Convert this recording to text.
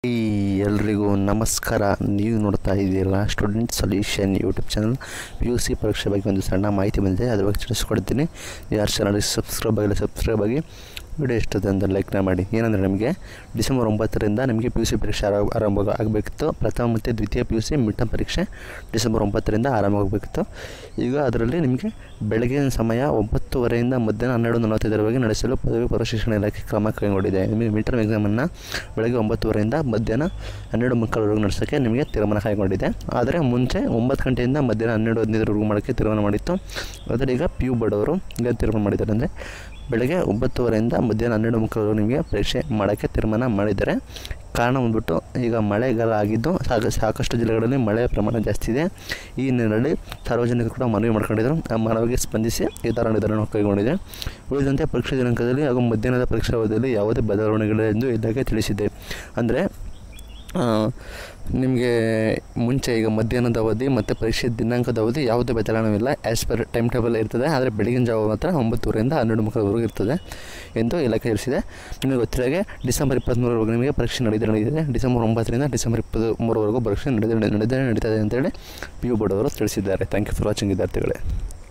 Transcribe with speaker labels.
Speaker 1: ಈ ಎಲ್ರಿಗೂ ನಮಸ್ಕಾರ ನೀವು ನೋಡ್ತಾ ಇದ್ದೀರಾ student solution YouTube channel P U C ಪರೀಕ್ಷೆ ಬಗ್ಗೆ ಒಂದು ಸಣ್ಣ ಮಾಹಿತಿ ಬಂದಿದೆ ಅದ್ರ ಬಗ್ಗೆ ತಿಳಿಸ್ಕೊಡ್ತೀನಿ ಯಾರು ಚಾನಲ್ಗೆ ಸಬ್ಸ್ಕ್ರೈಬ್ ಆಗಿಲ್ಲ ಸಬ್ಸ್ಕ್ರೈಬ್ ಆಗಿ ವಿಡಿಯೋ ಇಷ್ಟದ ಅಂತ ಲೈಕ್ನ ಮಾಡಿ ಏನಂದರೆ ನಿಮಗೆ ಡಿಸೆಂಬರ್ ಒಂಬತ್ತರಿಂದ ನಿಮಗೆ ಪಿ ಯು ಸಿ ಪರೀಕ್ಷೆ ಆರ- ಆರಂಭ ಆಗಬೇಕಿತ್ತು ಪ್ರಥಮ ಮತ್ತು ದ್ವಿತೀಯ P U C mid term ಪರೀಕ್ಷೆ ಡಿಸೆಂಬರ್ ಒಂಬತ್ತರಿಂದ ಆರಂಭ ಆಗಬೇಕಿತ್ತು ಈಗ ಅದರಲ್ಲಿ ನಿಮಗೆ ಬೆಳಗಿನ ಸಮಯ ಒಂಬತ್ತುವರೆಯಿಂದ ಮಧ್ಯಾಹ್ನ ಹನ್ನೆರಡು ನಲವತ್ತೈದರವರೆಗೆ ನಡೆಸಲು ಪದವಿ ಪೂರ್ವ ಶಿಕ್ಷಣ ಇಲಾಖೆ ಕ್ರಮ ಕೈಗೊಂಡಿದೆ ಮಿಡ್ ಟರ್ಮ್ ಎಕ್ಸಾಮನ್ನು ಬೆಳಗ್ಗೆ ಒಂಬತ್ತುವರೆಯಿಂದ ಮಧ್ಯಾಹ್ನ ಹನ್ನೆರಡು ಮುಕ್ಕಾಲವರೆಗೂ ನಡೆಸೋಕ್ಕೆ ನಿಮಗೆ ತೀರ್ಮಾನ ಕೈಗೊಂಡಿದೆ ಆದರೆ ಮುಂಚೆ ಒಂಬತ್ತು ಗಂಟೆಯಿಂದ ಮಧ್ಯಾಹ್ನ ಹನ್ನೆರಡು ಹದಿನೈದರವರೆಗೂ ಮಾಡೋಕ್ಕೆ ತೀರ್ಮಾನ ಮಾಡಿತ್ತು ಆದರೆ ಈಗ ಪಿ ಯು ಬೋರ್ಡವರು ಈಗ ತೀರ್ಮಾನ ಮಾಡಿದ್ದಾರೆ ಅಂದರೆ ಬೆಳಗ್ಗೆ ಒಂಬತ್ತುವರೆಯಿಂದ ಮಧ್ಯಾಹ್ನ ಹನ್ನೆರಡು ಮುಕ್ಕಾಲವರೆಗೂ ನಿಮಗೆ ಪರೀಕ್ಷೆ ಮಾಡೋಕ್ಕೆ ತೀರ್ಮಾನ ಮಾಡಿದ್ದಾರೆ ಕಾರಣ ಬಂದ್ಬಿಟ್ಟು ಈಗ ಮಳೆಗಾಲ ಆಗಿದ್ದು ಸಾಕ ಸಾಕಷ್ಟು ಜಿಲ್ಲೆಗಳಲ್ಲಿ ಮಳೆಯ ಪ್ರಮಾಣ ಜಾಸ್ತಿ ಇದೆ ಈ ಹಿನ್ನೆಲೆಯಲ್ಲಿ ಸಾರ್ವಜನಿಕರು ಕೂಡ ಮನವಿ ಮಾಡ್ಕೊಂಡಿದ್ದರು ಆ ಮನವಿಗೆ ಸ್ಪಂದಿಸಿ ಈ ಥರ ನಿರ್ಧಾರ ಕೈಗೊಂಡಿದೆ ಉಳಿದಂತೆ ಪರೀಕ್ಷಾ ದಿನಾಂಕದಲ್ಲಿ ಹಾಗೂ ಮಧ್ಯಾಹ್ನದ ಪರೀಕ್ಷಾ ಅವಧಿಯಲ್ಲಿ ಯಾವುದೇ ಬದಲಾವಣೆಗಳಿಲ್ಲ ಎಂದು ಇಲಾಖೆ ತಿಳಿಸಿದೆ ಅಂದರೆ ನಿಮಗೆ ಮುಂಚೆ ಈಗ ಮಧ್ಯಾಹ್ನದ ಅವಧಿ ಮತ್ತು ಪರೀಕ್ಷೆ ದಿನಾಂಕದ ಅವಧಿ ಯಾವುದೇ ಬದಲಾವಣೆ ಇಲ್ಲ ಆ್ಯಸ್ ಪರ್ ಟೈಮ್ ಟೇಬಲ್ ಇರ್ತದೆ ಆದರೆ ಬೆಳಗಿನ ಜಾವ ಮಾತ್ರ ಒಂಬತ್ತುವರೆಯಿಂದ ಹನ್ನೆರಡು ಮುಖದವರೆಗೂ ಇರ್ತದೆ ಎಂದು ಇಲಾಖೆ ತಿಳಿಸಿದೆ ನಿಮಗೆ ಗೊತ್ತಿದ್ದಾಗೆ ಡಿಸೆಂಬರ್ ಇಪ್ಪತ್ತ್ಮೂರವರೆಗೂ ನಿಮಗೆ ಪರೀಕ್ಷೆ ನಡೆದಿದೆ ನಡೆದಿದೆ ಡಿಸೆಂಬರ್ ಒಂಬತ್ತರಿಂದ ಡಿಸೆಂಬರ್ ಇಪ್ಪತ್ತು ಮೂರವರೆಗೂ ಪರೀಕ್ಷೆ ನಡೆದ ನಡೆದೇ ನಡೀತದೆ ಅಂತೇಳಿ ಪಿ ಯು ಬೋರ್ಡ್ ಅವರು ತಿಳಿಸಿದ್ದಾರೆ ಥ್ಯಾಂಕ್ ಯು ಫಾರ್ ವಾಚಿಂಗ್ ವಿದ್ಯಾರ್ಥಿಗಳೇ